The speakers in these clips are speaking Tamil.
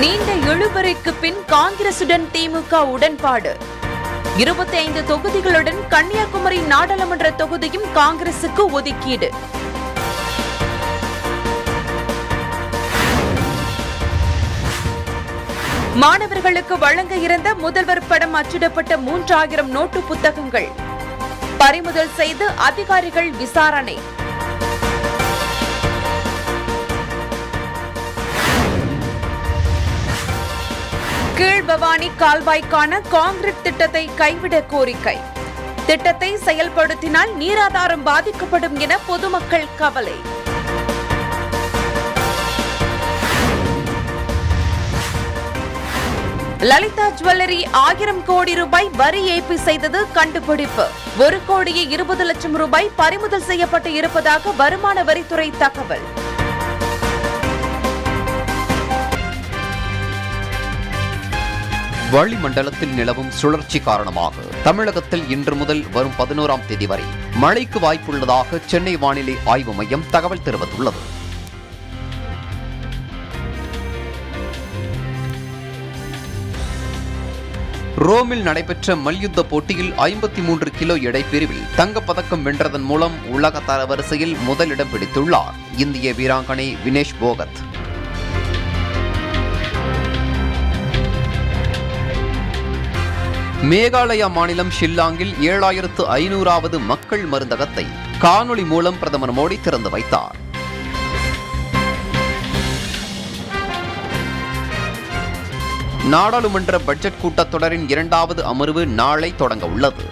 நீண்ட இழுபறிக்கு பின் காங்கிரசுடன் திமுக உடன்பாடு இருபத்தி ஐந்து தொகுதிகளுடன் கன்னியாகுமரி நாடாளுமன்ற தொகுதியும் காங்கிரசுக்கு ஒதுக்கீடு மாணவர்களுக்கு வழங்க இருந்த முதல்வர் படம் அச்சிடப்பட்ட மூன்றாயிரம் நோட்டு புத்தகங்கள் பறிமுதல் செய்து அதிகாரிகள் விசாரணை கீழ்பவானி கால்வாய்க்கான கான்கிரீட் திட்டத்தை கைவிட கோரிக்கை திட்டத்தை செயல்படுத்தினால் நீராதாரம் பாதிக்கப்படும் என பொதுமக்கள் கவலை லலிதா ஜுவல்லரி ஆயிரம் கோடி ரூபாய் வரி ஏய்ப்பு செய்தது கண்டுபிடிப்பு ஒரு கோடியே இருபது லட்சம் ரூபாய் பறிமுதல் செய்யப்பட்டு இருப்பதாக வருமான வரித்துறை தகவல் வளிமண்டலத்தில் நிலவும் சுழற்சி காரணமாக தமிழகத்தில் இன்று முதல் வரும் பதினோராம் தேதி வரை மழைக்கு வாய்ப்புள்ளதாக சென்னை வானிலை ஆய்வு மையம் தகவல் தெரிவித்துள்ளது ரோமில் நடைபெற்ற மல்யுத்த போட்டியில் ஐம்பத்தி மூன்று கிலோ எடை பிரிவில் தங்கப்பதக்கம் வென்றதன் மூலம் உலக தரவரிசையில் முதலிடம் பிடித்துள்ளார் இந்திய வீராங்கனை வினேஷ் போகத் மேகாலயா மாநிலம் ஷில்லாங்கில் ஏழாயிரத்து ஐநூறாவது மக்கள் மருந்தகத்தை காணொளி மூலம் பிரதமர் மோடி திறந்து வைத்தார் நாடாளுமன்ற பட்ஜெட் கூட்டத்தொடரின் இரண்டாவது அமர்வு நாளை தொடங்க உள்ளது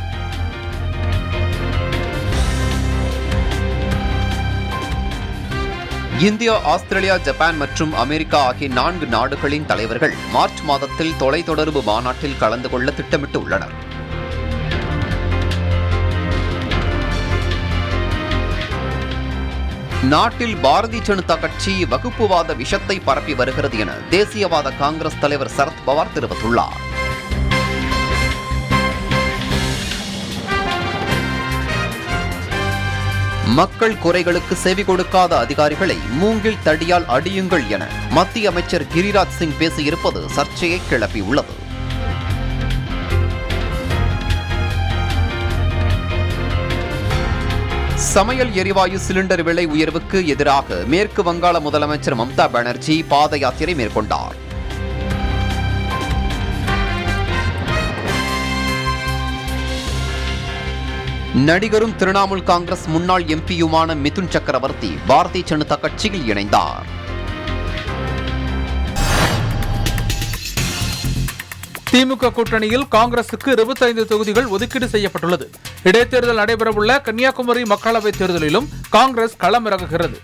இந்தியா ஆஸ்திரேலியா ஜப்பான் மற்றும் அமெரிக்கா ஆகிய நான்கு நாடுகளின் தலைவர்கள் மார்ச் மாதத்தில் தொலைத்தொடர்பு மாநாட்டில் கலந்து கொள்ள திட்டமிட்டு உள்ளனர் நாட்டில் பாரதிய ஜனதா கட்சி வகுப்புவாத விஷத்தை பரப்பி வருகிறது என தேசியவாத காங்கிரஸ் தலைவர் சரத் பவார் தெரிவித்துள்ளார் மக்கள் குறைகளுக்கு செவி கொடுக்காத அதிகாரிகளை மூங்கில் தடியால் அடியுங்கள் என மத்திய அமைச்சர் கிரிராஜ் சிங் பேசியிருப்பது சர்ச்சையை கிளப்பியுள்ளது சமையல் எரிவாயு சிலிண்டர் விலை உயர்வுக்கு எதிராக மேற்கு வங்காள முதலமைச்சர் மம்தா பானர்ஜி பாத யாத்திரை மேற்கொண்டார் நடிகரும் திரிணாமுல் காங்கிரஸ் முன்னாள் எம்பியுமான மிதுன் சக்கரவர்த்தி பாரதிய ஜனதா கட்சியில் இணைந்தார் திமுக கூட்டணியில் காங்கிரசுக்கு 25 தொகுதிகள் ஒதுக்கீடு செய்யப்பட்டுள்ளது இடைத்தேர்தல் நடைபெறவுள்ள கன்னியாகுமரி மக்களவைத் தேர்தலிலும் காங்கிரஸ் களமிறங்குகிறது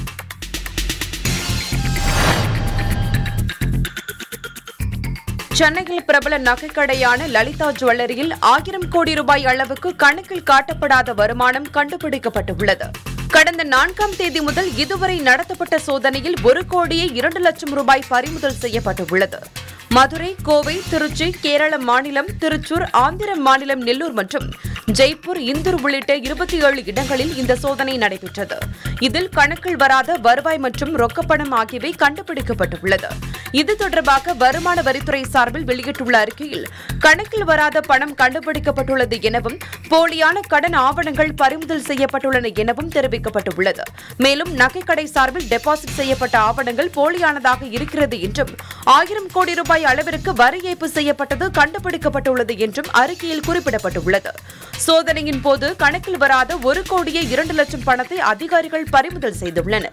சென்னையில் பிரபல நகைக்கடையான லலிதா ஜுவல்லரியில் ஆயிரம் கோடி ரூபாய் அளவுக்கு கணக்கில் காட்டப்படாத வருமானம் கண்டுபிடிக்கப்பட்டுள்ளது கடந்த நான்காம் தேதி முதல் இதுவரை நடத்தப்பட்ட சோதனையில் ஒரு கோடியே இரண்டு லட்சம் ரூபாய் பறிமுதல் செய்யப்பட்டுள்ளது மதுரை கோவை திருச்சி கேரள மாநிலம் திருச்சூர் ஆந்திர மாநிலம் நெல்லூர் மற்றும் ஜெய்ப்பூர் இந்தூர் உள்ளிட்ட இருபத்தி ஏழு இடங்களில் இந்த சோதனை நடைபெற்றது இதில் கணக்கில் வராத வருவாய் மற்றும் ரொக்கப்பணம் ஆகியவை கண்டுபிடிக்கப்பட்டுள்ளது இது தொடர்பாக வருமான வரித்துறை சார்பில் வெளியிட்டுள்ள அறிக்கையில் கணக்கில் வராத பணம் கண்டுபிடிக்கப்பட்டுள்ளது எனவும் போலியான கடன் ஆவணங்கள் பறிமுதல் செய்யப்பட்டுள்ளன எனவும் தெரிவிக்கப்பட்டுள்ளது மேலும் நகைக்கடை சார்பில் டெபாசிட் செய்யப்பட்ட ஆவணங்கள் போலியானதாக இருக்கிறது என்றும் ஆயிரம் கோடி ரூபாய் அளவிற்கு வரி ஏய்ப்பு செய்யப்பட்டது கண்டுபிடிக்கப்பட்டுள்ளது என்றும் அறிக்கையில் குறிப்பிடப்பட்டுள்ளது சோதனையின் போது கணக்கில் வராத ஒரு கோடியே இரண்டு லட்சம் பணத்தை அதிகாரிகள் பறிமுதல் செய்துள்ளனர்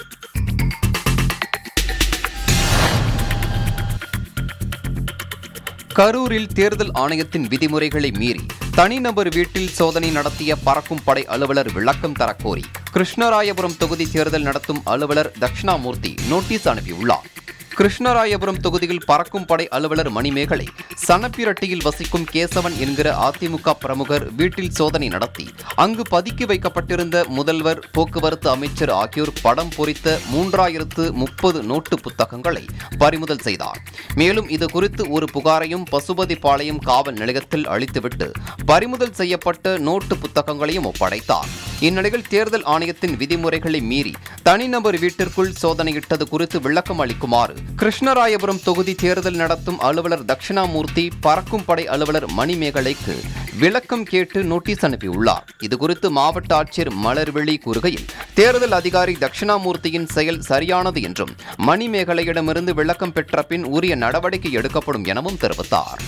கரூரில் தேர்தல் ஆணையத்தின் விதிமுறைகளை மீறி தனிநபர் வீட்டில் சோதனை நடத்திய பறக்கும் படை அலுவலர் விளக்கம் தரக்கோரி கிருஷ்ணராயபுரம் தொகுதி தேர்தல் நடத்தும் அலுவலர் தட்சிணாமூர்த்தி நோட்டீஸ் அனுப்பியுள்ளார் கிருஷ்ணராயபுரம் தொகுதியில் பறக்கும் படை அலுவலர் மணிமேகலை சனப்பிரட்டியில் வசிக்கும் கேசவன் என்கிற அதிமுக பிரமுகர் வீட்டில் சோதனை நடத்தி அங்கு பதுக்கி வைக்கப்பட்டிருந்த முதல்வர் போக்குவரத்து அமைச்சர் ஆகியோர் படம் பொறித்த மூன்றாயிரத்து முப்பது நோட்டு புத்தகங்களை பறிமுதல் செய்தார் மேலும் இது குறித்து ஒரு புகாரையும் பசுபதிபாளையம் காவல் நிலையத்தில் அளித்துவிட்டு பறிமுதல் செய்யப்பட்ட நோட்டு புத்தகங்களையும் ஒப்படைத்தார் இந்நிலையில் தேர்தல் ஆணையத்தின் விதிமுறைகளை மீறி தனிநபர் வீட்டிற்குள் சோதனையிட்டது குறித்து விளக்கம் அளிக்குமாறு கிருஷ்ணராயபுரம் தொகுதி தேர்தல் நடத்தும் அலுவலர் தட்சிணாமூர்த்தி பறக்கும் படை அலுவலர் மணிமேகலைக்கு விளக்கம் கேட்டு நோட்டீஸ் அனுப்பியுள்ளார் இதுகுறித்து மாவட்ட ஆட்சியர் மலர்விழி கூறுகையில் தேர்தல் அதிகாரி தட்சிணாமூர்த்தியின் செயல் சரியானது என்றும் மணிமேகலையிடமிருந்து விளக்கம் பெற்ற பின் உரிய நடவடிக்கை எடுக்கப்படும் எனவும் தெரிவித்தார்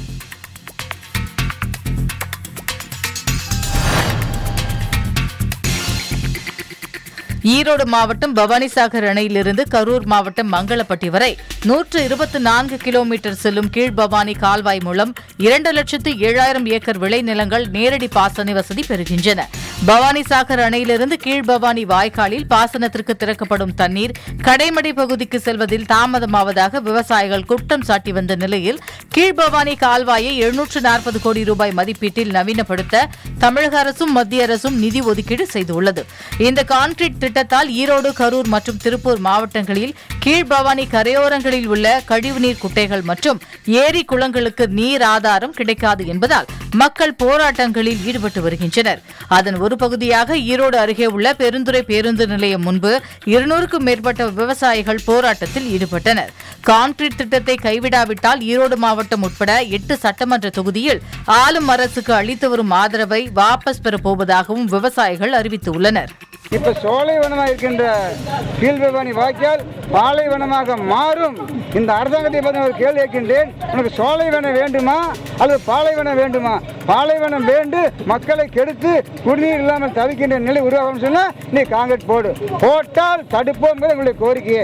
ஈரோடு மாவட்டம் பவானிசாகர் அணையிலிருந்து கரூர் மாவட்டம் மங்களப்பட்டி வரை நூற்று இருபத்தி நான்கு கிலோமீட்டர் செல்லும் கீழ்பவானி கால்வாய் மூலம் இரண்டு லட்சத்து ஏழாயிரம் ஏக்கர் விளைநிலங்கள் நேரடி பாசன வசதி பெறுகின்றன பவானிசாகர் அணையிலிருந்து கீழ்பவானி வாய்க்காலில் பாசனத்திற்கு திறக்கப்படும் தண்ணீர் கடைமடை பகுதிக்கு செல்வதில் தாமதமாவதாக விவசாயிகள் குற்றம் சாட்டி வந்த நிலையில் கீழ்பவானி கால்வாயை எழுநூற்று நாற்பது கோடி ரூபாய் மதிப்பீட்டில் நவீனப்படுத்த தமிழக அரசும் மத்திய அரசும் நிதி ஒதுக்கீடு செய்துள்ளது இந்த கான்கிரீட் திட்டத்தால் ஈரோடு கரூர் மற்றும் திருப்பூர் மாவட்டங்களில் கீழ்பவானி கரையோரங்களில் உள்ள கழிவுநீர் குட்டைகள் மற்றும் ஏரி குளங்களுக்கு நீர் ஆதாரம் கிடைக்காது என்பதால் மக்கள் போராட்டங்களில் ஈடுபட்டு வருகின்றனர் அதன் ஒரு பகுதியாக ஈரோடு அருகே உள்ள பெருந்துறை பேருந்து நிலையம் முன்பு இருநூறுக்கும் மேற்பட்ட விவசாயிகள் போராட்டத்தில் ஈடுபட்டனர் கான்கிரீட் திட்டத்தை கைவிடாவிட்டால் ஈரோடு மாவட்டம் உட்பட எட்டு சட்டமன்ற தொகுதியில் ஆளும் அரசுக்கு அளித்து வரும் ஆதரவை வாபஸ் பெறப் போவதாகவும் விவசாயிகள் அறிவித்துள்ளனர் இப்ப சோலைவனமாக இருக்கின்ற கீழ்பவானி வாய்க்கால் பாலைவனமாக மாறும் இந்த அரசாங்கத்தை பற்றி ஒரு கேள்வி கேட்கின்றேன் உனக்கு சோலைவனம் வேண்டுமா அல்லது பாலைவனம் வேண்டுமா பாலைவனம் வேண்டு மக்களை கெடுத்து குடிநீர் இல்லாமல் தவிக்கின்ற நிலை உருவாகும் சொன்னா நீ காங்கிரட் போடு போட்டால் தடுப்போம் உங்களுடைய கோரிக்கையை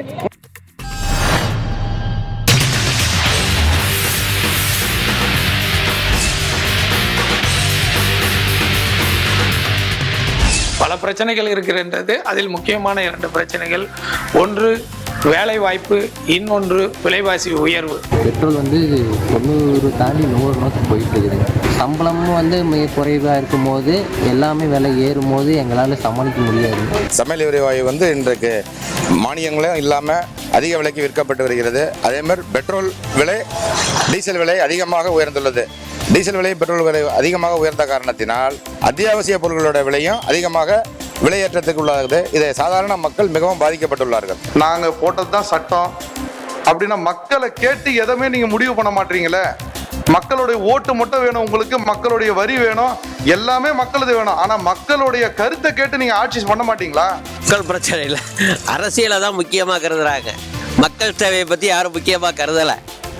பல பிரச்சனைகள் இருக்கின்றது அதில் முக்கியமான இரண்டு பிரச்சனைகள் ஒன்று வேலை வாய்ப்பு இன்னொன்று விலைவாசி உயர்வு பெட்ரோல் வந்து தொண்ணூறு தாண்டி நூறு நோக்கி போயிட்டு இருக்குதுங்க சம்பளமும் வந்து மிக குறைவாக இருக்கும்போது எல்லாமே விலை ஏறும் போது எங்களால் சமாளிக்க முடியாது சமையல் எரிவாயு வந்து இன்றைக்கு மானியங்களும் இல்லாமல் அதிக விலைக்கு விற்கப்பட்டு வருகிறது அதே மாதிரி பெட்ரோல் விலை டீசல் விலை அதிகமாக உயர்ந்துள்ளது டீசல் விலை பெட்ரோல் விலை அதிகமாக உயர்ந்த காரணத்தினால் அத்தியாவசிய பொருட்களோட விலையும் அதிகமாக விலையேற்றத்துக்கு உள்ளாகுது இதை சாதாரண மக்கள் மிகவும் பாதிக்கப்பட்டுள்ளார்கள் நாங்கள் போட்டது தான் சட்டம் அப்படின்னா மக்களை கேட்டு எதுவுமே நீங்கள் முடிவு பண்ண மாட்டீங்களே மக்களுடைய ஓட்டு மட்டும் வேணும் உங்களுக்கு மக்களுடைய வரி வேணும் எல்லாமே மக்களது வேணும் ஆனால் மக்களுடைய கருத்தை கேட்டு நீங்கள் ஆட்சி பண்ண மாட்டீங்களா மக்கள் பிரச்சனை இல்லை அரசியலை தான் முக்கியமாக கருதுறாங்க மக்கள் தேவையை பற்றி யாரும் முக்கியமாக கருதலை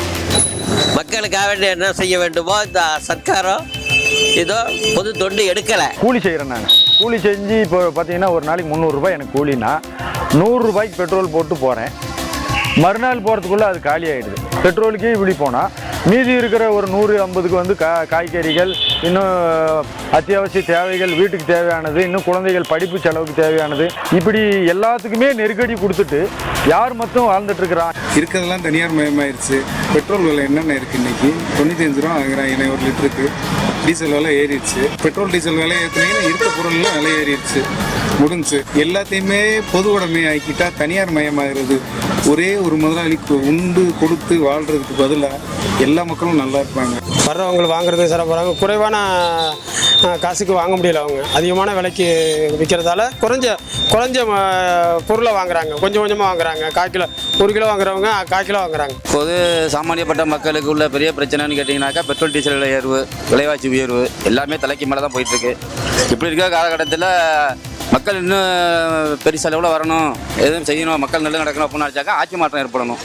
மக்களுக்காக வேண்டி என்ன செய்ய வேண்டுமோ இந்த சர்க்காரம் இதோ பொது தொண்டு எடுக்கலை கூலி செய்கிறேன் நான் கூலி செஞ்சு இப்போ பார்த்தீங்கன்னா ஒரு நாளைக்கு முந்நூறுரூபாய் எனக்கு கூலினா நூறுரூபாய்க்கு பெட்ரோல் போட்டு போகிறேன் மறுநாள் போகிறதுக்குள்ளே அது காலி ஆகிடுது பெட்ரோலுக்கே இப்படி போனால் மீதி இருக்கிற ஒரு நூறு ஐம்பதுக்கு வந்து கா காய்கறிகள் இன்னும் அத்தியாவசிய தேவைகள் வீட்டுக்கு தேவையானது இன்னும் குழந்தைகள் படிப்பு செலவுக்கு தேவையானது இப்படி எல்லாத்துக்குமே நெருக்கடி கொடுத்துட்டு யார் மட்டும் வாழ்ந்துட்டு இருக்கிறான் இருக்கிறதெல்லாம் தனியார் மயமாயிருச்சு பெட்ரோல் விலை என்னென்ன இருக்குது இன்னைக்கு தொண்ணூற்றி அஞ்சு ரூபா வாங்குறாங்க ஒரு லிட்டருக்கு டீசல் விலை ஏறிடுச்சு பெட்ரோல் டீசல் விலை ஏற்றினீங்கன்னா இருக்க பொருள்லாம் விலை ஏறிடுச்சு முடிஞ்சு எல்லாத்தையுமே பொது உடைமை ஆக்கிட்டா தனியார் மயமாகிறது ஒரே ஒரு முதலாளிக்கு உண்டு கொடுத்து வாழ்றதுக்கு பதிலாக எல்லா மக்களும் நல்லா இருப்பாங்க வர்றவங்க வாங்குறது சில போகிறாங்க குறைவான அஹ், காசுக்கு வாங்க முடியல அவங்க அதிகமான விலைக்கு விற்கிறதால குறைஞ்ச குறைஞ்ச அஹ், பொருளை வாங்குறாங்க கொஞ்சம் கொஞ்சமாக வாங்குறாங்க கால் கிலோ ஒரு கிலோ வாங்குறவங்க கால் கிலோ வாங்குறாங்க பொது சாமானியப்பட்ட மக்களுக்கு உள்ள பெரிய பிரச்சனைன்னு கேட்டிங்கனாக்கா பெட்ரோல் டீசல் விலை உயர்வு விலைவாசி உயர்வு எல்லாமே தலைக்கு மேலே தான் போயிட்டுருக்கு இப்படி இருக்க காலகட்டத்தில் மக்கள் இன்னும் பெரிய செலவில் வரணும் எதுவும் செய்யணும் மக்கள் நல்லது நடக்கணும் அப்படின்னு நினச்சாக்கா ஆட்சி மாற்றம் ஏற்படணும்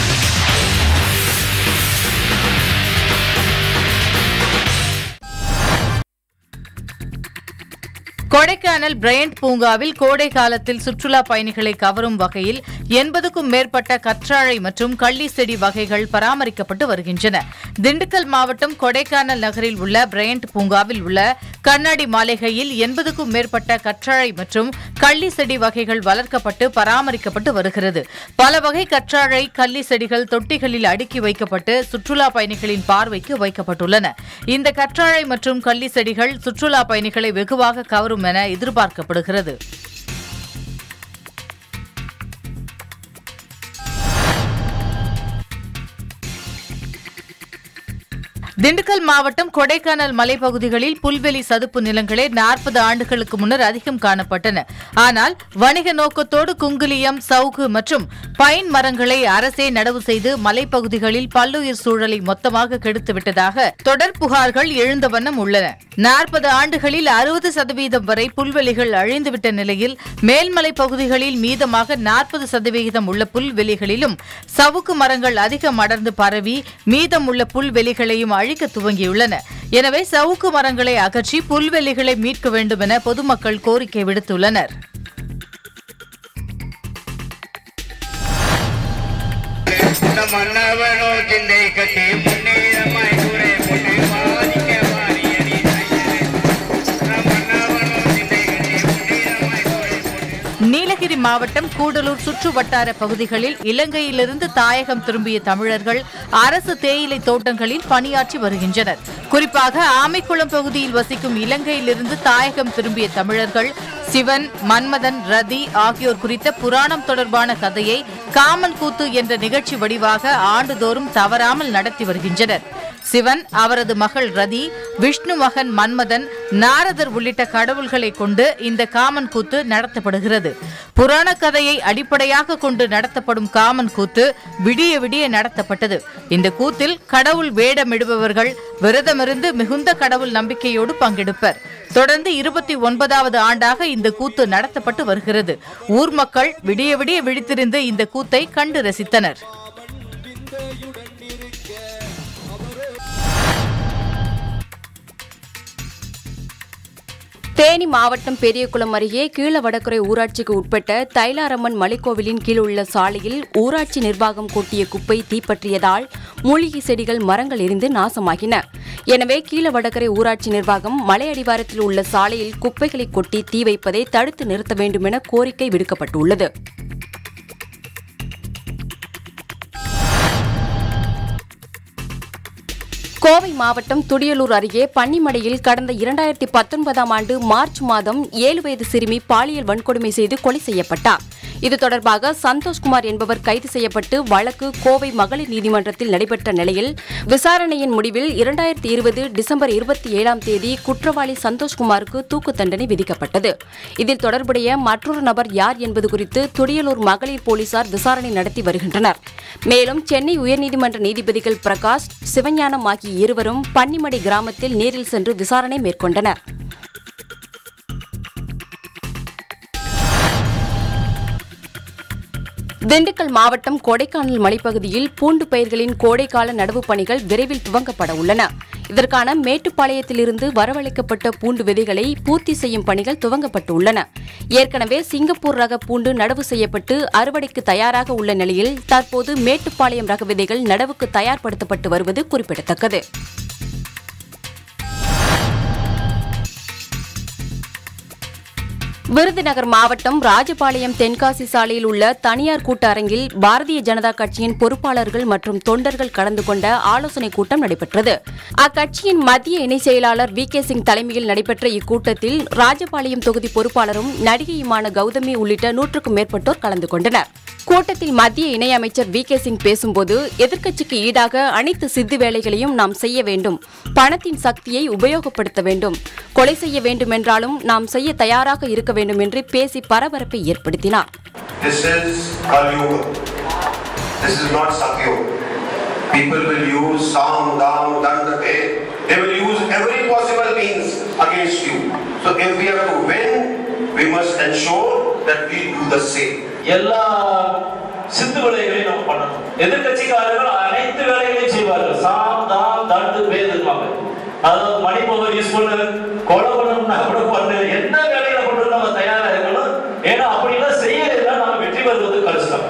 கொடைக்கானல் பிரையண்ட் பூங்காவில் கோடை காலத்தில் சுற்றுலா பயணிகளை கவரும் வகையில் எண்பதுக்கும் மேற்பட்ட கற்றாழை மற்றும் கள்ளி செடி வகைகள் பராமரிக்கப்பட்டு வருகின்றன திண்டுக்கல் மாவட்டம் கொடைக்கானல் நகரில் உள்ள பிரையண்ட் பூங்காவில் உள்ள கண்ணாடி மாளிகையில் எண்பதுக்கும் மேற்பட்ட கற்றாழை மற்றும் கள்ளி செடி வகைகள் வளர்க்கப்பட்டு பராமரிக்கப்பட்டு வருகிறது பல வகை கற்றாழை கள்ளி செடிகள் தொட்டிகளில் அடுக்கி வைக்கப்பட்டு சுற்றுலா பயணிகளின் பார்வைக்கு வைக்கப்பட்டுள்ளன இந்த கற்றாழை மற்றும் கள்ளி செடிகள் சுற்றுலா பயணிகளை வெகுவாக கவரும் என எதிர்பார்க்கப்படுகிறது திண்டுக்கல் மாவட்டம் கொடைக்கானல் மலைப்பகுதிகளில் புல்வெளி சதுப்பு நிலங்களே நாற்பது ஆண்டுகளுக்கு முன்னர் அதிகம் காணப்பட்டன ஆனால் வணிக நோக்கத்தோடு குங்குலியம் சவுகு மற்றும் பைன் மரங்களை அரசே நடவு செய்து மலைப்பகுதிகளில் பல்லுயிர் சூழலை மொத்தமாக கெடுத்துவிட்டதாக தொடர் புகார்கள் எழுந்த வண்ணம் உள்ளன நாற்பது ஆண்டுகளில் அறுபது சதவீதம் வரை புல்வெளிகள் அழிந்துவிட்ட நிலையில் மேல்மலை பகுதிகளில் மீதமாக நாற்பது சதவிகிதம் உள்ள புல்வெளிகளிலும் சவுக்கு மரங்கள் அதிகம் அடர்ந்து பரவி மீதம் உள்ள புல்வெளிகளையும் அழிக்க துவங்கியுள்ளன எனவே சவுக்கு மரங்களை அகற்றி புல்வெளிகளை மீட்க வேண்டும் என பொதுமக்கள் கோரிக்கை விடுத்துள்ளனர் மன்னவனோ சிந்தை கட்டி முன்னேறமாய் கூரை போட்டு வாதிக்க வாரியடி நீலகிரி மாவட்டம் கூடலூர் சுற்று வட்டார பகுதிகளில் இலங்கையிலிருந்து தாயகம் திரும்பிய தமிழர்கள் அரசு தேயிலை தோட்டங்களில் பணியாற்றி வருகின்றனர் குறிப்பாக ஆமைக்குளம் பகுதியில் வசிக்கும் இலங்கையிலிருந்து தாயகம் திரும்பிய தமிழர்கள் சிவன் மன்மதன் ரதி ஆகியோர் குறித்த புராணம் தொடர்பான கதையை காமன் கூத்து என்ற நிகழ்ச்சி வடிவாக ஆண்டுதோறும் தவறாமல் நடத்தி வருகின்றனர் சிவன் அவரது மகள் ரதி விஷ்ணு மகன் மன்மதன் நாரதர் உள்ளிட்ட கடவுள்களை கொண்டு இந்த காமன் கூத்து நடத்தப்படுகிறது புராண கதையை அடிப்படையாக கொண்டு நடத்தப்படும் காமன் கூத்து விடிய விடிய நடத்தப்பட்டது இந்த கூத்தில் கடவுள் வேடமிடுபவர்கள் விரதமிருந்து மிகுந்த கடவுள் நம்பிக்கையோடு பங்கெடுப்பர் தொடர்ந்து இருபத்தி ஒன்பதாவது ஆண்டாக இந்த கூத்து நடத்தப்பட்டு வருகிறது ஊர் மக்கள் விடிய விடிய விழித்திருந்து இந்த கூத்தை கண்டு ரசித்தனர் தேனி மாவட்டம் பெரியகுளம் அருகே கீழ வடக்குறை ஊராட்சிக்கு உட்பட்ட தைலாரம்மன் மலைக்கோவிலின் கீழ் உள்ள சாலையில் ஊராட்சி நிர்வாகம் கொட்டிய குப்பை தீப்பற்றியதால் மூலிகை செடிகள் மரங்கள் எரிந்து நாசமாகின எனவே கீழ வடகரை ஊராட்சி நிர்வாகம் மலை அடிவாரத்தில் உள்ள சாலையில் குப்பைகளை கொட்டி தீ வைப்பதை தடுத்து நிறுத்த வேண்டும் என கோரிக்கை விடுக்கப்பட்டுள்ளது கோவை மாவட்டம் துடியலூர் அருகே பன்னிமடையில் கடந்த இரண்டாயிரத்தி பத்தொன்பதாம் ஆண்டு மார்ச் மாதம் ஏழு வயது சிறுமி பாலியல் வன்கொடுமை செய்து கொலை செய்யப்பட்டார் இது தொடர்பாக சந்தோஷ்குமார் என்பவர் கைது செய்யப்பட்டு வழக்கு கோவை மகளிர் நீதிமன்றத்தில் நடைபெற்ற நிலையில் விசாரணையின் முடிவில் இரண்டாயிரத்தி இருபது டிசம்பர் இருபத்தி ஏழாம் தேதி குற்றவாளி சந்தோஷ்குமாருக்கு தூக்கு தண்டனை விதிக்கப்பட்டது இதில் தொடர்புடைய மற்றொரு நபர் யார் என்பது குறித்து துடியலூர் மகளிர் போலீசார் விசாரணை நடத்தி வருகின்றனர் மேலும் சென்னை உயர்நீதிமன்ற நீதிபதிகள் பிரகாஷ் சிவஞானம் ஆகிய இருவரும் பன்னிமடை கிராமத்தில் நேரில் சென்று விசாரணை மேற்கொண்டனர் திண்டுக்கல் மாவட்டம் கொடைக்கானல் மலைப்பகுதியில் பூண்டு பயிர்களின் கோடைக்கால நடவு பணிகள் விரைவில் துவங்கப்பட உள்ளன இதற்கான மேட்டுப்பாளையத்திலிருந்து வரவழைக்கப்பட்ட பூண்டு விதைகளை பூர்த்தி செய்யும் பணிகள் துவங்கப்பட்டு உள்ளன ஏற்கனவே சிங்கப்பூர் ரக பூண்டு நடவு செய்யப்பட்டு அறுவடைக்கு தயாராக உள்ள நிலையில் தற்போது மேட்டுப்பாளையம் ரக விதைகள் நடவுக்கு தயார்படுத்தப்பட்டு வருவது குறிப்பிடத்தக்கது விருதுநகர் மாவட்டம் ராஜபாளையம் தென்காசி சாலையில் உள்ள தனியார் கூட்டரங்கில் பாரதிய ஜனதா கட்சியின் பொறுப்பாளர்கள் மற்றும் தொண்டர்கள் கலந்து கொண்ட ஆலோசனைக் கூட்டம் நடைபெற்றது அக்கட்சியின் மத்திய இணை செயலாளர் வி கே சிங் தலைமையில் நடைபெற்ற இக்கூட்டத்தில் ராஜபாளையம் தொகுதி பொறுப்பாளரும் நடிகையுமான கௌதமி உள்ளிட்ட நூற்றுக்கும் மேற்பட்டோர் கலந்து கொண்டனர் கூட்டத்தில் மத்திய இணையமைச்சர் வி கே சிங் பேசும்போது எதிர்க்கட்சிக்கு ஈடாக அனைத்து சித்து வேலைகளையும் நாம் செய்ய வேண்டும் பணத்தின் சக்தியை உபயோகப்படுத்த வேண்டும் கொலை செய்ய வேண்டுமென்றாலும் நாம் செய்ய தயாராக இருக்க வேண்டும் என்று பேசி பரபரப்பை ஏற்படுத்தினார் This is Kalyuga. This is not Satyuga. People will use Sam, Dam, Danda, Ved. They will use every possible means against you. So if we are to win, we must ensure that we do the same. எல்லா சித்து வேலைகளையும் நம்ம பண்ணணும் எதிர்கட்சிக்காரர்கள் அனைத்து வேலைகளையும் செய்வார்கள் சாம் தாம் தண்டு பேதுவாங்க அதாவது மணி பவர் யூஸ் பண்ணு கொலை பண்ணணும்னா கூட பண்ணு என்ன வேலைகளை பண்ணணும் நம்ம தயாரா இருக்கணும் ஏன்னா அப்படிலாம் செய்யலைன்னா நம்ம வெற்றி பெறுவது கஷ்டம்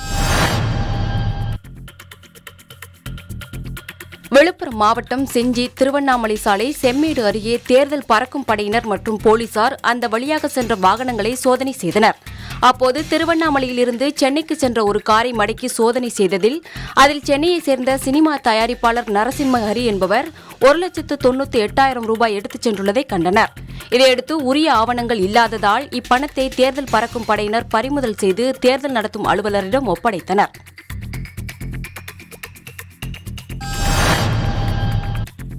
விழுப்புரம் மாவட்டம் செஞ்சி திருவண்ணாமலை சாலை செம்மேடு அருகே தேர்தல் பறக்கும் படையினர் மற்றும் போலீசார் அந்த வழியாக சென்ற வாகனங்களை சோதனை செய்தனர் அப்போது திருவண்ணாமலையிலிருந்து சென்னைக்கு சென்ற ஒரு காரை மடக்கி சோதனை செய்ததில் அதில் சென்னையை சேர்ந்த சினிமா தயாரிப்பாளர் நரசிம்ம ஹரி என்பவர் ஒரு லட்சத்து தொண்ணூத்தி எட்டாயிரம் ரூபாய் எடுத்துச் சென்றுள்ளதை கண்டனர் இதையடுத்து உரிய ஆவணங்கள் இல்லாததால் இப்பணத்தை தேர்தல் பறக்கும் படையினர் பறிமுதல் செய்து தேர்தல் நடத்தும் அலுவலரிடம் ஒப்படைத்தனர்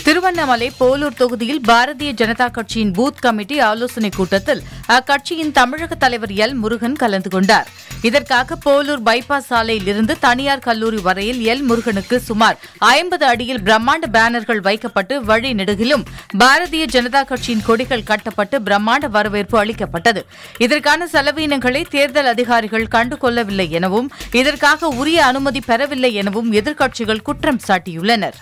திருவண்ணாமலை போலூர் தொகுதியில் பாரதிய ஜனதா கட்சியின் பூத் கமிட்டி ஆலோசனைக் கூட்டத்தில் அக்கட்சியின் தமிழக தலைவர் எல் முருகன் கலந்து கொண்டார் இதற்காக போலூர் பைபாஸ் சாலையில் இருந்து தனியார் கல்லூரி வரையில் எல் முருகனுக்கு சுமார் ஐம்பது அடியில் பிரம்மாண்ட பேனர்கள் வைக்கப்பட்டு வழி நெடுகிலும் பாரதிய ஜனதா கட்சியின் கொடிகள் கட்டப்பட்டு பிரம்மாண்ட வரவேற்பு அளிக்கப்பட்டது இதற்கான செலவினங்களை தேர்தல் அதிகாரிகள் கண்டுகொள்ளவில்லை எனவும் இதற்காக உரிய அனுமதி பெறவில்லை எனவும் எதிர்க்கட்சிகள் குற்றம் சாட்டியுள்ளனர்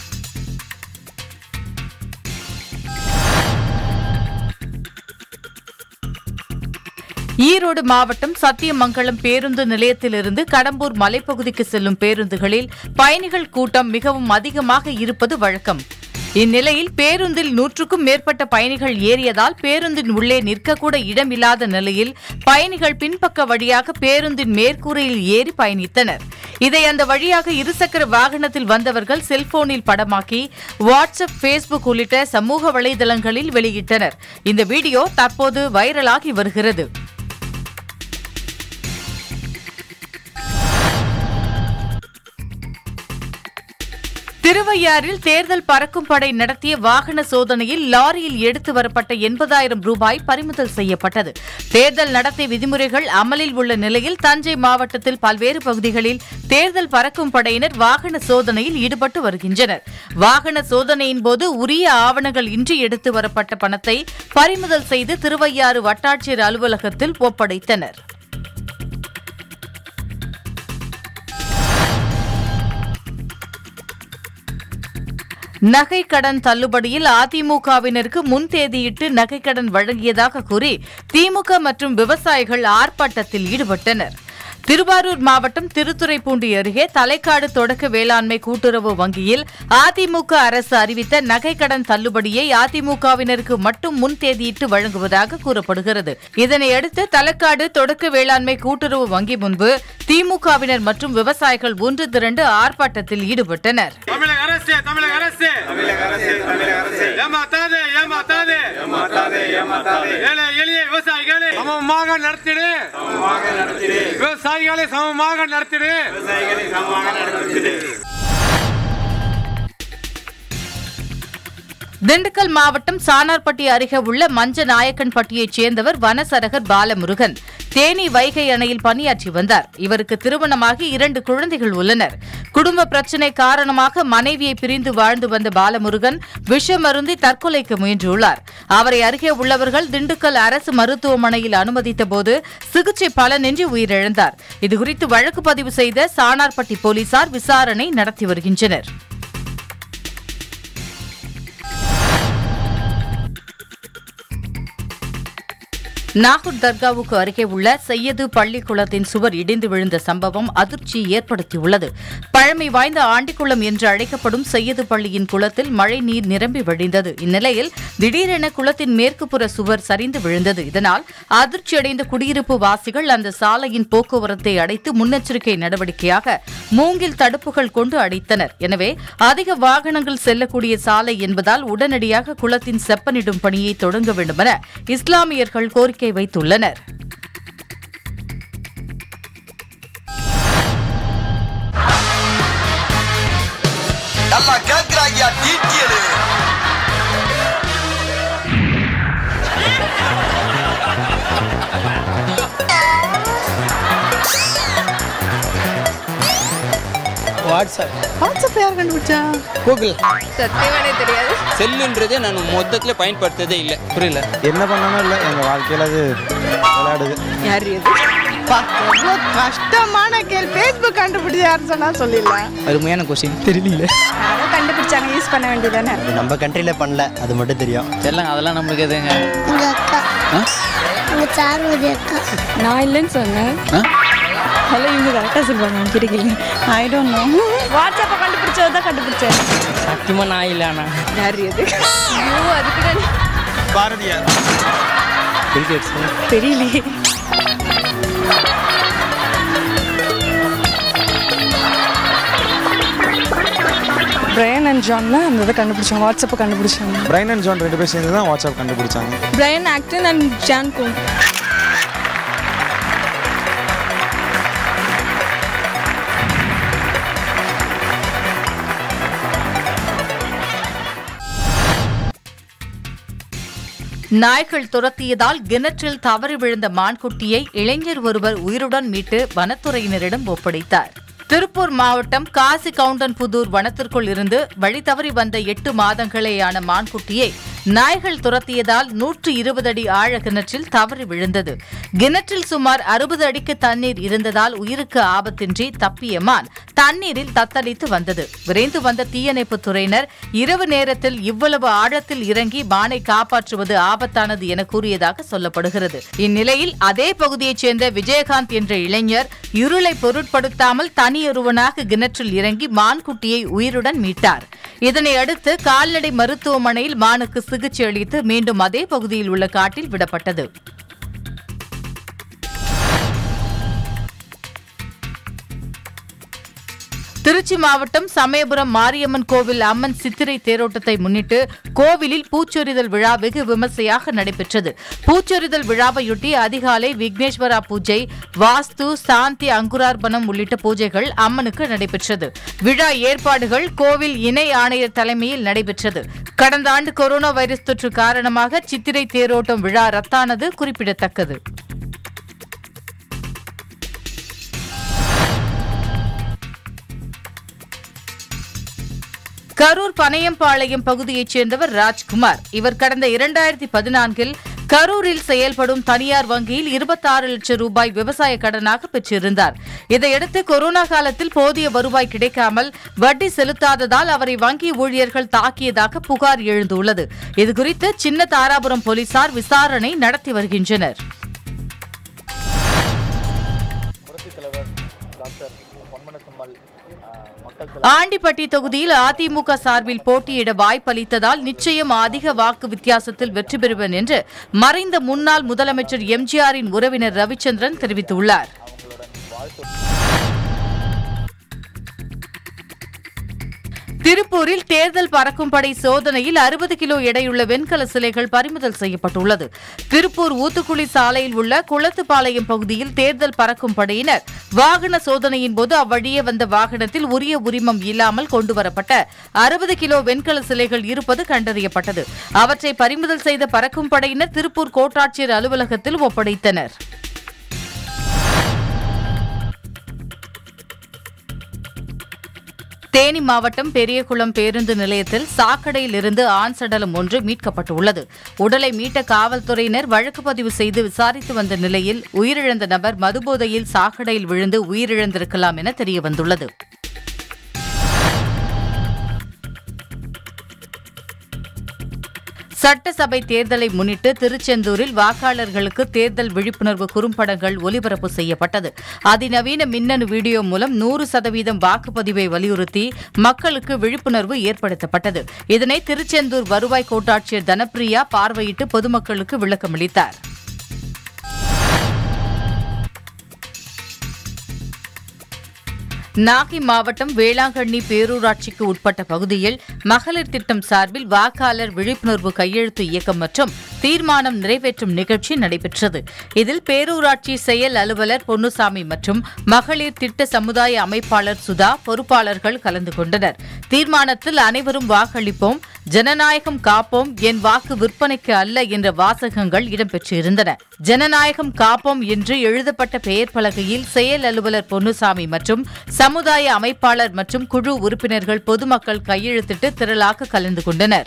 ஈரோடு மாவட்டம் சத்தியமங்கலம் பேருந்து நிலையத்திலிருந்து கடம்பூர் மலைப்பகுதிக்கு செல்லும் பேருந்துகளில் பயணிகள் கூட்டம் மிகவும் அதிகமாக இருப்பது வழக்கம் இந்நிலையில் பேருந்தில் நூற்றுக்கும் மேற்பட்ட பயணிகள் ஏறியதால் பேருந்தின் உள்ளே நிற்கக்கூட இடமில்லாத நிலையில் பயணிகள் பின்பக்க வழியாக பேருந்தின் மேற்கூரையில் ஏறி பயணித்தனர் இதை அந்த வழியாக இருசக்கர வாகனத்தில் வந்தவர்கள் செல்போனில் படமாக்கி வாட்ஸ்அப் ஃபேஸ்புக் உள்ளிட்ட சமூக வலைதளங்களில் வெளியிட்டனர் இந்த வீடியோ தற்போது வைரலாகி வருகிறது திருவையாறில் தேர்தல் பறக்கும் படை நடத்திய வாகன சோதனையில் லாரியில் எடுத்து வரப்பட்ட எண்பதாயிரம் ரூபாய் பறிமுதல் செய்யப்பட்டது தேர்தல் நடத்தை விதிமுறைகள் அமலில் உள்ள நிலையில் தஞ்சை மாவட்டத்தில் பல்வேறு பகுதிகளில் தேர்தல் பறக்கும் படையினர் வாகன சோதனையில் ஈடுபட்டு வருகின்றனர் வாகன சோதனையின் போது உரிய ஆவணங்கள் இன்றி எடுத்து வரப்பட்ட பணத்தை பறிமுதல் செய்து திருவையாறு வட்டாட்சியர் அலுவலகத்தில் ஒப்படைத்தனர் நகை கடன் தள்ளுபடியில் அதிமுகவினருக்கு முன் தேதியிட்டு நகைக்கடன் வழங்கியதாக கூறி திமுக மற்றும் விவசாயிகள் ஆர்ப்பாட்டத்தில் ஈடுபட்டனர் திருவாரூர் மாவட்டம் திருத்துறைப்பூண்டி அருகே தலைக்காடு தொடக்க வேளாண்மை கூட்டுறவு வங்கியில் அதிமுக அரசு அறிவித்த நகைக்கடன் தள்ளுபடியை அதிமுகவினருக்கு மட்டும் முன் தேதியிட்டு வழங்குவதாக கூறப்படுகிறது இதனையடுத்து தலைக்காடு தொடக்க வேளாண்மை கூட்டுறவு வங்கி முன்பு திமுகவினர் மற்றும் விவசாயிகள் ஒன்று திரண்டு ஆர்ப்பாட்டத்தில் ஈடுபட்டனர் தமிழக அரசு தமிழக அரசு தமிழக அரசு தமிழக அரசு ஏமாத்தாதே ஏமாத்தாதே ஏமாத்தாதே ஏமாத்தாதே ஏழை எளிய விவசாயிகளை சமமாக நடத்திடு சமமாக நடத்திடு விவசாயிகளை சமமாக நடத்திடு விவசாயிகளை சமமாக நடத்திடு திண்டுக்கல் மாவட்டம் சானார்பட்டி அருகே உள்ள மஞ்ச நாயக்கன்பட்டியைச் சேர்ந்தவர் வனசரகர் பாலமுருகன் தேனி வைகை அணையில் பணியாற்றி வந்தார் இவருக்கு திருமணமாகி இரண்டு குழந்தைகள் உள்ளனர் குடும்ப பிரச்சினை காரணமாக மனைவியை பிரிந்து வாழ்ந்து வந்த பாலமுருகன் விஷம் அருந்தி தற்கொலைக்கு முயன்றுள்ளார் அவரை அருகே உள்ளவர்கள் திண்டுக்கல் அரசு மருத்துவமனையில் அனுமதித்த போது சிகிச்சை பலனின்றி உயிரிழந்தார் இதுகுறித்து வழக்கு பதிவு செய்த சானார்பட்டி போலீசார் விசாரணை நடத்தி வருகின்றனர் நாகூர் தர்காவுக்கு அருகே உள்ள செய்யது பள்ளிக்குளத்தின் சுவர் இடிந்து விழுந்த சம்பவம் அதிர்ச்சியை ஏற்படுத்தியுள்ளது பழமை வாய்ந்த ஆண்டிக்குளம் என்று அழைக்கப்படும் செய்யது பள்ளியின் குளத்தில் மழை நீர் நிரம்பி வழிந்தது இந்நிலையில் திடீரென குளத்தின் மேற்கு புற சுவர் சரிந்து விழுந்தது இதனால் அதிர்ச்சியடைந்த குடியிருப்பு வாசிகள் அந்த சாலையின் போக்குவரத்தை அடைத்து முன்னெச்சரிக்கை நடவடிக்கையாக மூங்கில் தடுப்புகள் கொண்டு அடைத்தனர் எனவே அதிக வாகனங்கள் செல்லக்கூடிய சாலை என்பதால் உடனடியாக குளத்தின் செப்பனிடும் பணியை தொடங்க வேண்டுமென இஸ்லாமியர்கள் கோரிக்கை வைத்துள்ளனர் நல்லா கேக்குறாங்க டீட்டியலு வாட்ஸ்அப் வாட்ஸ்அப் யார் கண்டுபிடிச்சா கூகுள் சத்தியமானே தெரியாது செல்லுன்றதே நான் மொத்தத்தில் பயன்படுத்ததே இல்லை புரியல என்ன பண்ணாலும் இல்லை எங்கள் வாழ்க்கையில் அது விளையாடுது யார் இது எவ்வளோ கஷ்டமான கேள்வி ஃபேஸ்புக் கண்டுபிடிச்சு யார் சொன்னா சொல்லிடலாம் அருமையான கொஸ்டின் தெரியல யாரோ கண்டுபிடிச்சாங்க யூஸ் பண்ண வேண்டியதானே நம்ம கண்ட்ரியில் பண்ணல அது மட்டும் தெரியும் தெரியல அதெல்லாம் நம்மளுக்கு எதுங்க எங்க அக்கா எங்க சார்வதி அக்கா நான் இல்லைன்னு சொன்னேன் ஹலோ இவங்க கரெக்டாக சொல்லுவாங்க கிடைக்கல ஐ டோன்ட் நோ வாட்ஸ்அப்பை கண்டுபிடிச்சது தான் கண்டுபிடிச்சேன் சத்தியமாக நான் இல்லை அண்ணா யார் இது ஐயோ அதுக்கு பாரதியார் கிரிக்கெட்ஸ் தெரியலையே பிரையன் அண்ட் ஜான் தான் அந்த இதை கண்டுபிடிச்சாங்க வாட்ஸ்அப்பை கண்டுபிடிச்சாங்க பிரைன் அண்ட் ஜான் ரெண்டு பேர் சேர்ந்து தான் வாட்ஸ்அப் கண்டுபிடிச்சாங்க Brian Acton and Jan Koum நாய்கள் துரத்தியதால் கிணற்றில் தவறி விழுந்த மான்குட்டியை இளைஞர் ஒருவர் உயிருடன் மீட்டு வனத்துறையினரிடம் ஒப்படைத்தார் திருப்பூர் மாவட்டம் காசி கவுண்டன்புதூர் வனத்திற்குள் இருந்து வழி தவறி வந்த எட்டு மாதங்களேயான மான்குட்டியை நாய்கள் துரத்தியதால் நூற்று இருபது அடி ஆழ கிணற்றில் தவறி விழுந்தது கிணற்றில் சுமார் அறுபது அடிக்கு தண்ணீர் இருந்ததால் உயிருக்கு ஆபத்தின்றி தப்பிய மான் தண்ணீரில் தத்தளித்து வந்தது விரைந்து வந்த தீயணைப்புத் துறையினர் இரவு நேரத்தில் இவ்வளவு ஆழத்தில் இறங்கி மானை காப்பாற்றுவது ஆபத்தானது என கூறியதாக சொல்லப்படுகிறது இந்நிலையில் அதே பகுதியைச் சேர்ந்த விஜயகாந்த் என்ற இளைஞர் இருளை பொருட்படுத்தாமல் தனியொருவனாக கிணற்றில் இறங்கி மான்குட்டியை உயிருடன் மீட்டார் இதனை அடுத்து கால்நடை மருத்துவமனையில் மானுக்கு சிகிச்சை அளித்து மீண்டும் அதே பகுதியில் உள்ள காட்டில் விடப்பட்டது திருச்சி மாவட்டம் சமயபுரம் மாரியம்மன் கோவில் அம்மன் சித்திரை தேரோட்டத்தை முன்னிட்டு கோவிலில் பூச்சொரிதல் விழா வெகு விமர்சையாக நடைபெற்றது பூச்சொரிதல் விழாவையொட்டி அதிகாலை விக்னேஸ்வரா பூஜை வாஸ்து சாந்தி அங்குரார்ப்பணம் உள்ளிட்ட பூஜைகள் அம்மனுக்கு நடைபெற்றது விழா ஏற்பாடுகள் கோவில் இணை ஆணையர் தலைமையில் நடைபெற்றது கடந்த ஆண்டு கொரோனா வைரஸ் தொற்று காரணமாக சித்திரை தேரோட்டம் விழா ரத்தானது குறிப்பிடத்தக்கது கரூர் பனையம்பாளையம் பகுதியைச் சேர்ந்தவர் ராஜ்குமார் இவர் கடந்த இரண்டாயிரத்தி பதினான்கில் கரூரில் செயல்படும் தனியார் வங்கியில் இருபத்தாறு லட்சம் ரூபாய் விவசாய கடனாக பெற்றிருந்தார் இதையடுத்து கொரோனா காலத்தில் போதிய வருவாய் கிடைக்காமல் வட்டி செலுத்தாததால் அவரை வங்கி ஊழியர்கள் தாக்கியதாக புகார் எழுந்துள்ளது இதுகுறித்து சின்ன தாராபுரம் போலீசார் விசாரணை நடத்தி வருகின்றனர் ஆண்டிப்பட்டி தொகுதியில் அதிமுக சார்பில் போட்டியிட வாய்ப்பளித்ததால் நிச்சயம் அதிக வாக்கு வித்தியாசத்தில் வெற்றி பெறுவேன் என்று மறைந்த முன்னாள் முதலமைச்சர் எம்ஜிஆரின் உறவினர் ரவிச்சந்திரன் தெரிவித்துள்ளார் திருப்பூரில் தேர்தல் பறக்கும் படை சோதனையில் அறுபது கிலோ எடையுள்ள வெண்கல சிலைகள் பறிமுதல் செய்யப்பட்டுள்ளது திருப்பூர் ஊத்துக்குளி சாலையில் உள்ள குளத்துப்பாளையம் பகுதியில் தேர்தல் பறக்கும் படையினர் வாகன சோதனையின் போது அவ்வழியே வந்த வாகனத்தில் உரிய உரிமம் இல்லாமல் கொண்டுவரப்பட்ட அறுபது கிலோ வெண்கல சிலைகள் இருப்பது கண்டறியப்பட்டது அவற்றை பறிமுதல் செய்த பறக்கும் படையினர் திருப்பூர் கோட்டாட்சியர் அலுவலகத்தில் ஒப்படைத்தனர் தேனி மாவட்டம் பெரியகுளம் பேருந்து நிலையத்தில் சாக்கடையில் இருந்து ஆண் சடலம் ஒன்று மீட்கப்பட்டுள்ளது உடலை மீட்ட காவல்துறையினர் வழக்கு பதிவு செய்து விசாரித்து வந்த நிலையில் உயிரிழந்த நபர் மதுபோதையில் சாக்கடையில் விழுந்து உயிரிழந்திருக்கலாம் என தெரியவந்துள்ளது சட்டசபை தேர்தலை முன்னிட்டு திருச்செந்தூரில் வாக்காளர்களுக்கு தேர்தல் விழிப்புணர்வு குறும்படங்கள் ஒலிபரப்பு செய்யப்பட்டது அதிநவீன மின்னணு வீடியோ மூலம் நூறு சதவீதம் வாக்குப்பதிவை வலியுறுத்தி மக்களுக்கு விழிப்புணர்வு ஏற்படுத்தப்பட்டது இதனை திருச்செந்தூர் வருவாய் கோட்டாட்சியர் தனப்பிரியா பார்வையிட்டு பொதுமக்களுக்கு விளக்கமளித்தார் நாகை மாவட்டம் வேளாங்கண்ணி பேரூராட்சிக்கு உட்பட்ட பகுதியில் மகளிர் திட்டம் சார்பில் வாக்காளர் விழிப்புணர்வு கையெழுத்து இயக்கம் மற்றும் தீர்மானம் நிறைவேற்றும் நிகழ்ச்சி நடைபெற்றது இதில் பேரூராட்சி செயல் அலுவலர் பொன்னுசாமி மற்றும் மகளிர் திட்ட சமுதாய அமைப்பாளர் சுதா பொறுப்பாளர்கள் கலந்து கொண்டனர் தீர்மானத்தில் அனைவரும் வாக்களிப்போம் ஜனநாயகம் காப்போம் என் வாக்கு விற்பனைக்கு அல்ல என்ற வாசகங்கள் இடம்பெற்றிருந்தன ஜனநாயகம் காப்போம் என்று எழுதப்பட்ட பெயர் பலகையில் செயல் அலுவலர் பொன்னுசாமி மற்றும் சமுதாய அமைப்பாளர் மற்றும் குழு உறுப்பினர்கள் பொதுமக்கள் கையெழுத்திட்டு திரளாக கலந்து கொண்டனர்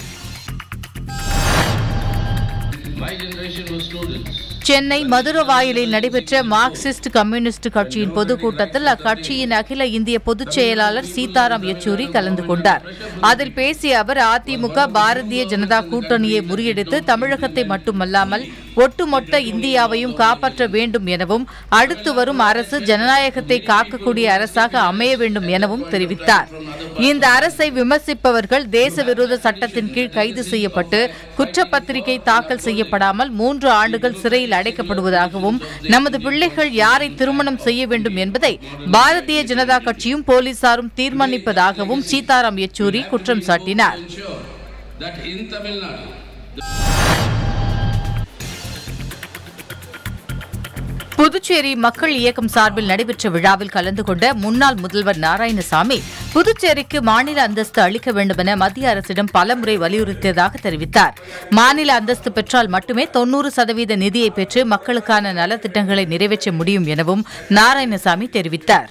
சென்னை மதுரவாயலில் நடைபெற்ற மார்க்சிஸ்ட் கம்யூனிஸ்ட் கட்சியின் பொதுக்கூட்டத்தில் அக்கட்சியின் அகில இந்திய பொதுச் செயலாளர் சீதாராம் யெச்சூரி கலந்து கொண்டார் அதில் பேசிய அவர் அதிமுக பாரதிய ஜனதா கூட்டணியை முறியடித்து தமிழகத்தை மட்டுமல்லாமல் ஒட்டுமொத்த இந்தியாவையும் காப்பாற்ற வேண்டும் எனவும் அடுத்து வரும் அரசு ஜனநாயகத்தை காக்கக்கூடிய அரசாக அமைய வேண்டும் எனவும் தெரிவித்தார் இந்த அரசை விமர்சிப்பவர்கள் தேச விரோத சட்டத்தின் கீழ் கைது செய்யப்பட்டு குற்றப்பத்திரிகை தாக்கல் செய்யப்படாமல் மூன்று ஆண்டுகள் சிறையில் அடைக்கப்படுவதாகவும் நமது பிள்ளைகள் யாரை திருமணம் செய்ய வேண்டும் என்பதை பாரதிய ஜனதா கட்சியும் போலீசாரும் தீர்மானிப்பதாகவும் சீதாராம் யெச்சூரி குற்றம் சாட்டினார் that in Tamil Nadu, Puducherry மக்கள் இயக்கம் சார்பில் நடைபெற்ற விழாவில் கலந்து கொண்ட முன்னாள் முதல்வர் நாராயணசாமி புதுச்சேரிக்கு மாநில அந்தஸ்து அளிக்க வேண்டுமென மத்திய அரசிடம் பலமுறை வலியுறுத்தியதாக தெரிவித்தார் மாநில அந்தஸ்து பெற்றால் மட்டுமே தொன்னூறு சதவீத நிதியை பெற்று மக்களுக்கான நலத்திட்டங்களை நிறைவேற்ற முடியும் எனவும் நாராயணசாமி தெரிவித்தார்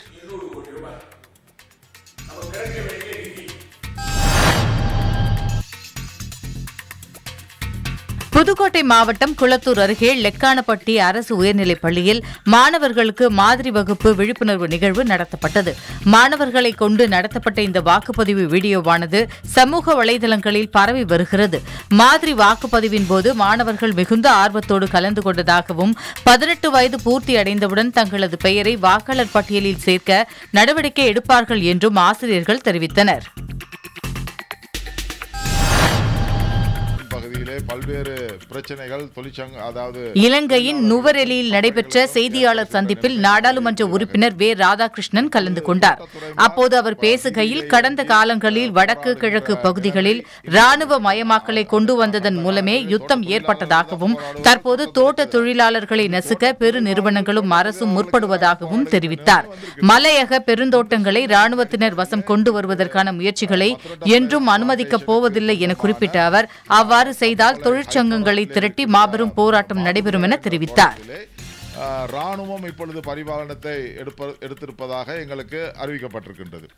புதுக்கோட்டை மாவட்டம் குளத்தூர் அருகே லெக்கானப்பட்டி அரசு உயர்நிலைப் பள்ளியில் மாணவர்களுக்கு மாதிரி வகுப்பு விழிப்புணர்வு நிகழ்வு நடத்தப்பட்டது மாணவர்களை கொண்டு நடத்தப்பட்ட இந்த வாக்குப்பதிவு வீடியோவானது சமூக வலைதளங்களில் பரவி வருகிறது மாதிரி வாக்குப்பதிவின் போது மாணவர்கள் மிகுந்த ஆர்வத்தோடு கலந்து கொண்டதாகவும் பதினெட்டு வயது பூர்த்தி அடைந்தவுடன் தங்களது பெயரை வாக்காளர் பட்டியலில் சேர்க்க நடவடிக்கை எடுப்பார்கள் என்றும் ஆசிரியர்கள் தெரிவித்தனர் பகுதியிலே பல்வேறு பிரச்சனைகள் தொழிற்சங்க அதாவது இலங்கையின் நுவரெலியில் நடைபெற்ற செய்தியாளர் சந்திப்பில் நாடாளுமன்ற உறுப்பினர் வே ராதாகிருஷ்ணன் கலந்து கொண்டார் அப்போது அவர் பேசுகையில் கடந்த காலங்களில் வடக்கு கிழக்கு பகுதிகளில் ராணுவ மயமாக்கலை கொண்டு வந்ததன் மூலமே யுத்தம் ஏற்பட்டதாகவும் தற்போது தோட்ட தொழிலாளர்களை நசுக்க பெரு நிறுவனங்களும் அரசும் முற்படுவதாகவும் தெரிவித்தார் மலையக பெருந்தோட்டங்களை ராணுவத்தினர் வசம் கொண்டு வருவதற்கான முயற்சிகளை என்றும் அனுமதிக்கப் போவதில்லை என குறிப்பிட்ட அவர் அவ்வாறு செய்தால் தொழிற்சங்கங்களை திரட்டி மாபெரும் போராட்டம் நடைபெறும் என தெரிவித்தார் அஹ், ராணுவம் இப்பொழுது பரிபாலனத்தை எடுப்ப எடுத்திருப்பதாக எங்களுக்கு அறிவிக்கப்பட்டிருக்கின்றது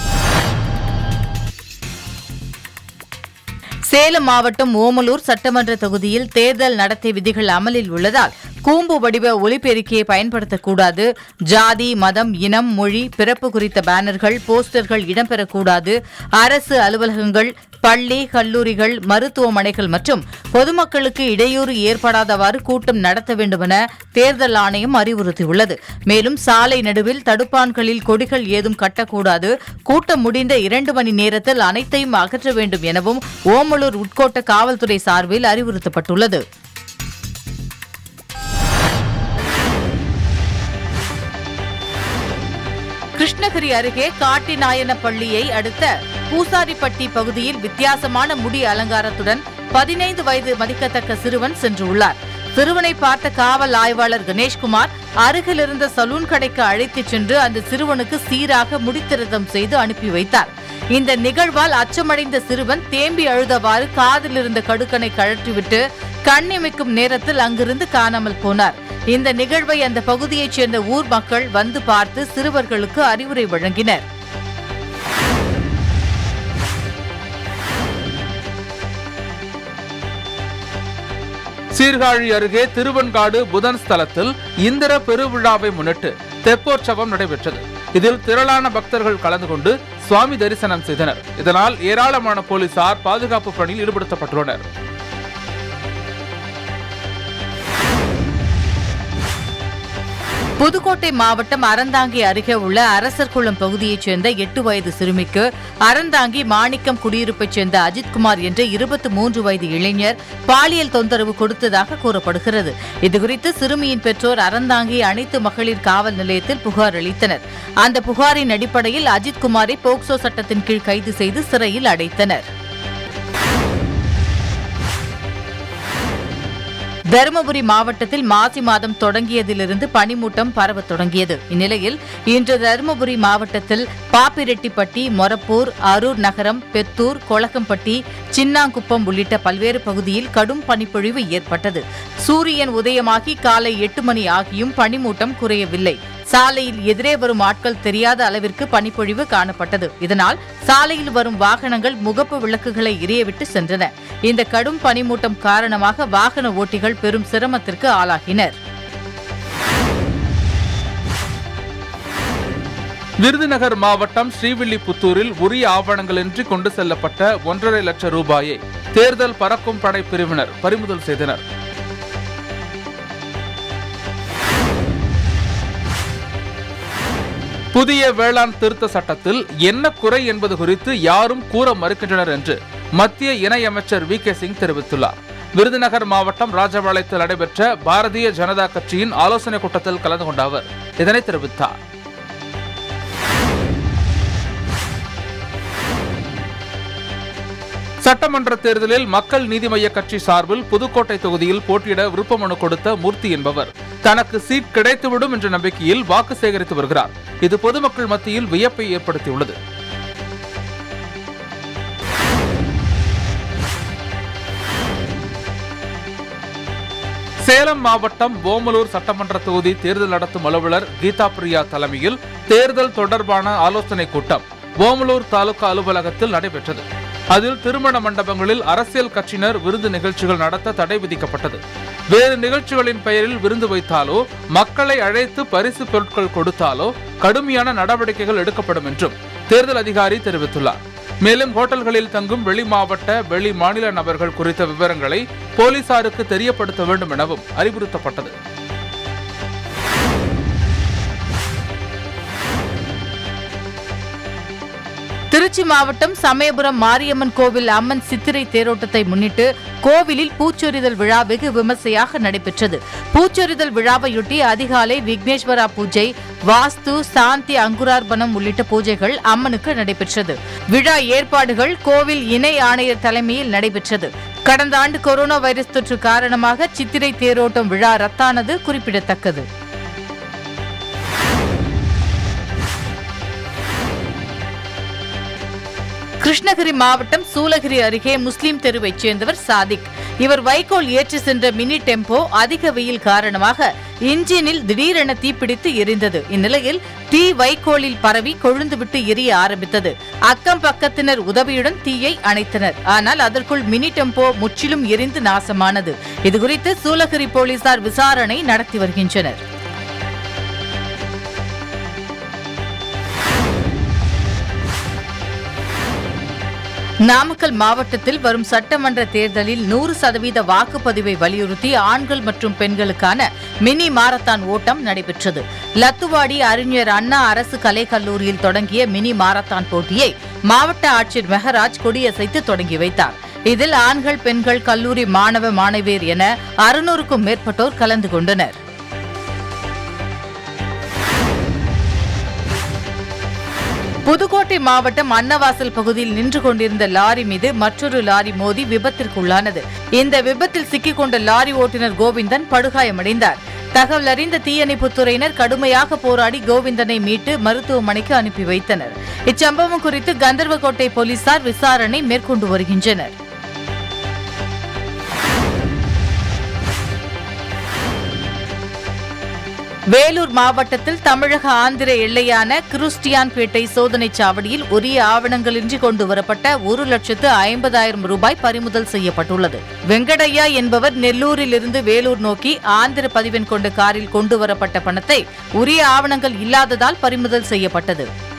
சேலம் மாவட்டம் ஓமலூர் சட்டமன்ற தொகுதியில் தேர்தல் நடத்தை விதிகள் அமலில் உள்ளதால் கூம்பு வடிவ ஒலிபெருக்கியை பயன்படுத்தக்கூடாது ஜாதி மதம் இனம் மொழி பிறப்பு குறித்த பேனர்கள் போஸ்டர்கள் இடம்பெறக்கூடாது அரசு அலுவலகங்கள் பள்ளி கல்லூரிகள் மருத்துவமனைகள் மற்றும் பொதுமக்களுக்கு இடையூறு ஏற்படாதவாறு கூட்டம் நடத்த வேண்டுமென தேர்தல் ஆணையம் அறிவுறுத்தியுள்ளது மேலும் சாலை நடுவில் தடுப்பான்களில் கொடிகள் ஏதும் கட்டக்கூடாது கூட்டம் முடிந்த இரண்டு மணி நேரத்தில் அனைத்தையும் அகற்ற வேண்டும் எனவும் ஓமலூர் உட்கோட்ட காவல்துறை சார்பில் அறிவுறுத்தப்பட்டுள்ளது கிருஷ்ணகிரி அருகே காட்டிநாயனப்பள்ளியை அடுத்த பூசாரிப்பட்டி பகுதியில் வித்தியாசமான முடி அலங்காரத்துடன் பதினைந்து வயது மதிக்கத்தக்க சிறுவன் சென்றுள்ளார் சிறுவனை பார்த்த காவல் ஆய்வாளர் கணேஷ்குமார் அருகில் இருந்த சலூன் கடைக்கு அழைத்துச் சென்று அந்த சிறுவனுக்கு சீராக முடித்திருத்தம் செய்து அனுப்பி வைத்தார் இந்த நிகழ்வால் அச்சமடைந்த சிறுவன் தேம்பி அழுதவாறு காதில் இருந்த கடுக்கனை கழற்றிவிட்டு கண்ணிமைக்கும் நேரத்தில் அங்கிருந்து காணாமல் போனார் இந்த நிகழ்வை அந்த பகுதியைச் சேர்ந்த ஊர் மக்கள் வந்து பார்த்து சிறுவர்களுக்கு அறிவுரை வழங்கினர் சீர்காழி அருகே திருவன்காடு புதன் ஸ்தலத்தில் இந்திர பெருவிழாவை முன்னிட்டு தெப்போற்சவம் நடைபெற்றது இதில் திரளான பக்தர்கள் கலந்து கொண்டு சுவாமி தரிசனம் செய்தனர் இதனால் ஏராளமான போலீசார் பாதுகாப்பு பணியில் ஈடுபடுத்தப்பட்டுள்ளனர் புதுக்கோட்டை மாவட்டம் அறந்தாங்கி அருகே உள்ள அரசர்குளம் பகுதியைச் சேர்ந்த எட்டு வயது சிறுமிக்கு அறந்தாங்கி மாணிக்கம் குடியிருப்பைச் சேர்ந்த அஜித்குமார் என்ற இருபத்தி மூன்று வயது இளைஞர் பாலியல் தொந்தரவு கொடுத்ததாக கூறப்படுகிறது இதுகுறித்து சிறுமியின் பெற்றோர் அறந்தாங்கி அனைத்து மகளிர் காவல் நிலையத்தில் புகார் அளித்தனர் அந்த புகாரின் அடிப்படையில் அஜித்குமாரை போக்சோ சட்டத்தின் கீழ் கைது செய்து சிறையில் அடைத்தனர் தருமபுரி மாவட்டத்தில் மாசி மாதம் தொடங்கியதிலிருந்து பனிமூட்டம் பரவத் தொடங்கியது இந்நிலையில் இன்று தருமபுரி மாவட்டத்தில் பாப்பிரெட்டிப்பட்டி மொரப்பூர் அரூர் நகரம் பெத்தூர் கொளக்கம்பட்டி சின்னாங்குப்பம் உள்ளிட்ட பல்வேறு பகுதியில் கடும் பனிப்பொழிவு ஏற்பட்டது சூரியன் உதயமாகி காலை எட்டு மணி ஆகியும் பனிமூட்டம் குறையவில்லை சாலையில் எதிரே வரும் ஆட்கள் தெரியாத அளவிற்கு பனிப்பொழிவு காணப்பட்டது இதனால் சாலையில் வரும் வாகனங்கள் முகப்பு விளக்குகளை எரியவிட்டு சென்றன இந்த கடும் பனிமூட்டம் காரணமாக வாகன ஓட்டிகள் பெரும் சிரமத்திற்கு ஆளாகினர் விருதுநகர் மாவட்டம் ஸ்ரீவில்லிபுத்தூரில் உரிய ஆவணங்களின்றி கொண்டு செல்லப்பட்ட ஒன்றரை லட்சம் ரூபாயை தேர்தல் பறக்கும் படை பிரிவினர் பறிமுதல் செய்தனர் புதிய வேளாண் திருத்த சட்டத்தில் என்ன குறை என்பது குறித்து யாரும் கூற மறுக்கின்றனர் என்று மத்திய இணையமைச்சர் வி கே சிங் தெரிவித்துள்ளார் விருதுநகர் மாவட்டம் ராஜபாளையத்தில் நடைபெற்ற பாரதிய ஜனதா கட்சியின் ஆலோசனைக் கூட்டத்தில் கலந்து கொண்ட அவர் இதனை தெரிவித்தார் சட்டமன்ற தேர்தலில் மக்கள் நீதி மய்ய கட்சி சார்பில் புதுக்கோட்டை தொகுதியில் போட்டியிட விருப்ப மனு கொடுத்த மூர்த்தி என்பவர் தனக்கு சீட் கிடைத்துவிடும் என்ற நம்பிக்கையில் வாக்கு சேகரித்து வருகிறார் இது பொதுமக்கள் மத்தியில் வியப்பை ஏற்படுத்தியுள்ளது சேலம் மாவட்டம் ஓமலூர் சட்டமன்ற தொகுதி தேர்தல் நடத்தும் அலுவலர் கீதா பிரியா தலைமையில் தேர்தல் தொடர்பான ஆலோசனைக் கூட்டம் ஓமலூர் தாலுகா அலுவலகத்தில் நடைபெற்றது அதில் திருமண மண்டபங்களில் அரசியல் கட்சியினர் விருந்து நிகழ்ச்சிகள் நடத்த தடை விதிக்கப்பட்டது வேறு நிகழ்ச்சிகளின் பெயரில் விருந்து வைத்தாலோ மக்களை அழைத்து பரிசு பொருட்கள் கொடுத்தாலோ கடுமையான நடவடிக்கைகள் எடுக்கப்படும் என்றும் தேர்தல் அதிகாரி தெரிவித்துள்ளார் மேலும் ஹோட்டல்களில் தங்கும் வெளி மாவட்ட வெளி மாநில நபர்கள் குறித்த விவரங்களை போலீசாருக்கு தெரியப்படுத்த வேண்டும் எனவும் அறிவுறுத்தப்பட்டது திருச்சி மாவட்டம் சமயபுரம் மாரியம்மன் கோவில் அம்மன் சித்திரை தேரோட்டத்தை முன்னிட்டு கோவிலில் பூச்சொரிதல் விழா வெகு விமர்சையாக நடைபெற்றது பூச்சொரிதல் விழாவையொட்டி அதிகாலை விக்னேஸ்வரா பூஜை வாஸ்து சாந்தி அங்குரார்பணம் உள்ளிட்ட பூஜைகள் அம்மனுக்கு நடைபெற்றது விழா ஏற்பாடுகள் கோவில் இணை ஆணையர் தலைமையில் நடைபெற்றது கடந்த ஆண்டு கொரோனா வைரஸ் தொற்று காரணமாக சித்திரை தேரோட்டம் விழா ரத்தானது குறிப்பிடத்தக்கது கிருஷ்ணகிரி மாவட்டம் சூலகிரி அருகே முஸ்லிம் தெருவைச் சேர்ந்தவர் சாதிக் இவர் வைக்கோல் ஏற்றி சென்ற மினி டெம்போ அதிக வெயில் காரணமாக இன்ஜினில் திடீரென தீப்பிடித்து எரிந்தது இந்நிலையில் தீ வைக்கோலில் பரவி கொழுந்துவிட்டு எரிய ஆரம்பித்தது அக்கம் பக்கத்தினர் உதவியுடன் தீயை அணைத்தனர் ஆனால் அதற்குள் மினி டெம்போ முற்றிலும் எரிந்து நாசமானது இதுகுறித்து சூலகிரி போலீசார் விசாரணை நடத்தி வருகின்றனர் நாமக்கல் மாவட்டத்தில் வரும் சட்டமன்ற தேர்தலில் நூறு சதவீத வாக்குப்பதிவை வலியுறுத்தி ஆண்கள் மற்றும் பெண்களுக்கான மினி மாரத்தான் ஓட்டம் நடைபெற்றது லத்துவாடி அறிஞர் அண்ணா அரசு கலைக் கல்லூரியில் தொடங்கிய மினி மாரத்தான் போட்டியை மாவட்ட ஆட்சியர் மெஹராஜ் கொடியசைத்து தொடங்கி வைத்தார் இதில் ஆண்கள் பெண்கள் கல்லூரி மாணவ மாணவியர் என அறுநூறுக்கும் மேற்பட்டோர் கலந்து கொண்டனர் புதுக்கோட்டை மாவட்டம் அன்னவாசல் பகுதியில் நின்று கொண்டிருந்த லாரி மீது மற்றொரு லாரி மோதி விபத்திற்குள்ளானது இந்த விபத்தில் சிக்கிக் கொண்ட லாரி ஓட்டுநர் கோவிந்தன் படுகாயமடைந்தார் தகவல் அறிந்த தீயணைப்புத் துறையினர் கடுமையாக போராடி கோவிந்தனை மீட்டு மருத்துவமனைக்கு அனுப்பி வைத்தனர் இச்சம்பவம் குறித்து கந்தர்வக்கோட்டை போலீசார் விசாரணை மேற்கொண்டு வருகின்றனர் வேலூர் மாவட்டத்தில் தமிழக ஆந்திர எல்லையான கிறிஸ்டியான்பேட்டை சோதனைச் சாவடியில் உரிய ஆவணங்களின்றி கொண்டு வரப்பட்ட ஒரு லட்சத்து ஐம்பதாயிரம் ரூபாய் பறிமுதல் செய்யப்பட்டுள்ளது வெங்கடையா என்பவர் நெல்லூரில் இருந்து வேலூர் நோக்கி ஆந்திர பதிவெண் கொண்ட காரில் கொண்டு வரப்பட்ட பணத்தை உரிய ஆவணங்கள் இல்லாததால் பறிமுதல் செய்யப்பட்டது